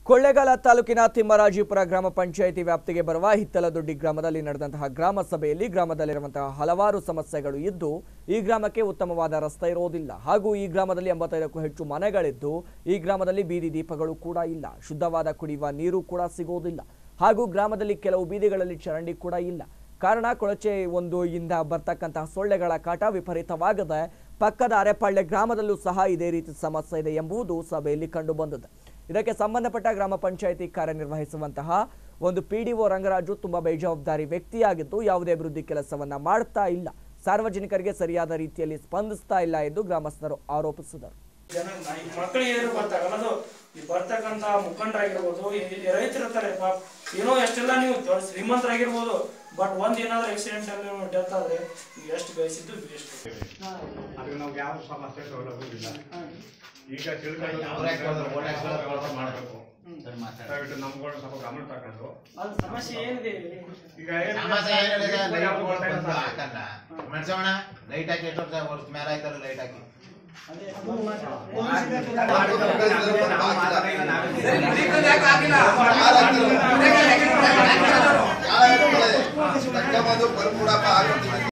ಕೊಳ್ಳೇಗಾಲ ತಾಲೂಕಿನ ತಿಮ್ಮರಾಜೀಪುರ ಗ್ರಾಮ ಪಂಚಾಯಿತಿ ವ್ಯಾಪ್ತಿಗೆ ಬರುವ ಹಿತ್ತಲದೊಡ್ಡಿ ಗ್ರಾಮದಲ್ಲಿ ನಡೆದಂತಹ ಗ್ರಾಮ ಸಭೆಯಲ್ಲಿ ಗ್ರಾಮದಲ್ಲಿರುವಂತಹ ಹಲವಾರು ಸಮಸ್ಯೆಗಳು ಇದ್ದು ಈ ಗ್ರಾಮಕ್ಕೆ ಉತ್ತಮವಾದ ರಸ್ತೆ ಇರೋದಿಲ್ಲ ಹಾಗೂ ಈ ಗ್ರಾಮದಲ್ಲಿ ಎಂಬತ್ತೈದಕ್ಕೂ ಹೆಚ್ಚು ಮನೆಗಳಿದ್ದು ಈ ಗ್ರಾಮದಲ್ಲಿ ಬೀದಿ ದೀಪಗಳು ಕೂಡ ಇಲ್ಲ ಶುದ್ಧವಾದ ಕುಡಿಯುವ ನೀರು ಕೂಡ ಸಿಗೋದಿಲ್ಲ ಹಾಗೂ ಗ್ರಾಮದಲ್ಲಿ ಕೆಲವು ಬೀದಿಗಳಲ್ಲಿ ಚರಂಡಿ ಕೂಡ ಇಲ್ಲ ಕಾರಣ ಕೊಳಚೆ ಒಂದು ಇಂದ ಬರ್ತಕ್ಕಂತಹ ಸೊಳ್ಳೆಗಳ ಕಾಟ ವಿಪರೀತವಾಗದೆ ಪಕ್ಕದ ಅರೆಪಾಳ್ಯ ಗ್ರಾಮದಲ್ಲೂ ಸಹ ಇದೇ ರೀತಿ ಸಮಸ್ಯೆ ಇದೆ ಎಂಬುದು ಸಭೆಯಲ್ಲಿ ಕಂಡುಬಂದಿದೆ ಇದಕ್ಕೆ ಸಂಬಂಧಪಟ್ಟ ಗ್ರಾಮ ಪಂಚಾಯಿತಿ ಕಾರ್ಯನಿರ್ವಹಿಸುವಂತಹ ಒಂದು ಪಿ ಡಿ ಒ ರಂಗರಾಜು ತುಂಬಾ ಬೇಜವಾಬ್ದಾರಿ ವ್ಯಕ್ತಿಯಾಗಿದ್ದು ಯಾವುದೇ ಅಭಿವೃದ್ಧಿ ಕೆಲಸವನ್ನ ಮಾಡ್ತಾ ಇಲ್ಲ ಸಾರ್ವಜನಿಕರಿಗೆ ಸರಿಯಾದ ರೀತಿಯಲ್ಲಿ ಸ್ಪಂದಿಸ್ತಾ ಇಲ್ಲ ಎಂದು ಗ್ರಾಮಸ್ಥರು ಆರೋಪಿಸಿದರು ಜನ ಈ ಮಕ್ಕಳಿಗೆ ಏನು ಗೊತ್ತಾಗಲ್ಲ ಅದು ಈ ಬರ್ತಕ್ಕಂತ ಮುಖಂಡರಾಗಿರ್ಬೋದು ಈ ಈ ರೈತರು ಇರ್ತಾರೆ ಪಾಪ ಏನೋ ಎಷ್ಟೆಲ್ಲ ನೀವು ದೊಡ್ಡ ಶ್ರೀಮಂತರಾಗಿರ್ಬೋದು ಬಟ್ ಒಂದ್ ಏನಾದ್ರು ಆಕ್ಸಿಡೆಂಟ್ ಅಲ್ಲಿ ಡೆತ್ ಆದ್ರೆ ನೀವು ಎಷ್ಟು ಗಳಿಸಿದ್ದು ವೇಸ್ಟ್ ಅದಕ್ಕೆ ನಾವು ಯಾವ ಸಮಸ್ಯೆ ಸೌಲಭ್ಯವಿಲ್ಲ ಈಗ ತಿಳ್ಕೊಂಡು ಅವ್ರೇ ಕೇಳಿದ್ರು, ಓಟ್ ಹಾಕ್ಸೋದು ವ್ಯವಸ್ಥೆ ಮಾಡಬೇಕು ಸರಿ ಮಾತಾಡಿ. ದಯವಿಟ್ಟು ನಮ್ಗಳು ಸ್ವಲ್ಪ ಗಮನ ತಗೊಂಡು ಅದು ಸಮಸ್ಯೆ ಏನಿದೆ ಇಲ್ಲಿ? ಈಗ ಏನು ಸಮಸ್ಯೆ ಏನಿದೆ ಯಾವ ಲೈಟ್ ಗೊತ್ತಾಯ್ತಾ ಬಂದು ಸರ್? ಹಾಕಲ್ಲ ಮನ್ಸವಣ ಲೈಟ್ ಹಾಕಿ ಎಷ್ಟು ವರ್ಷ ವರ್ಷ ಮೇಲೆ ಆಯ್ತಲ್ಲ ಲೈಟ್ ಹಾಕಿ ಯಾರು ಬರ್ಕೊಡಪ್ಪ ಆಗುತ್ತೆ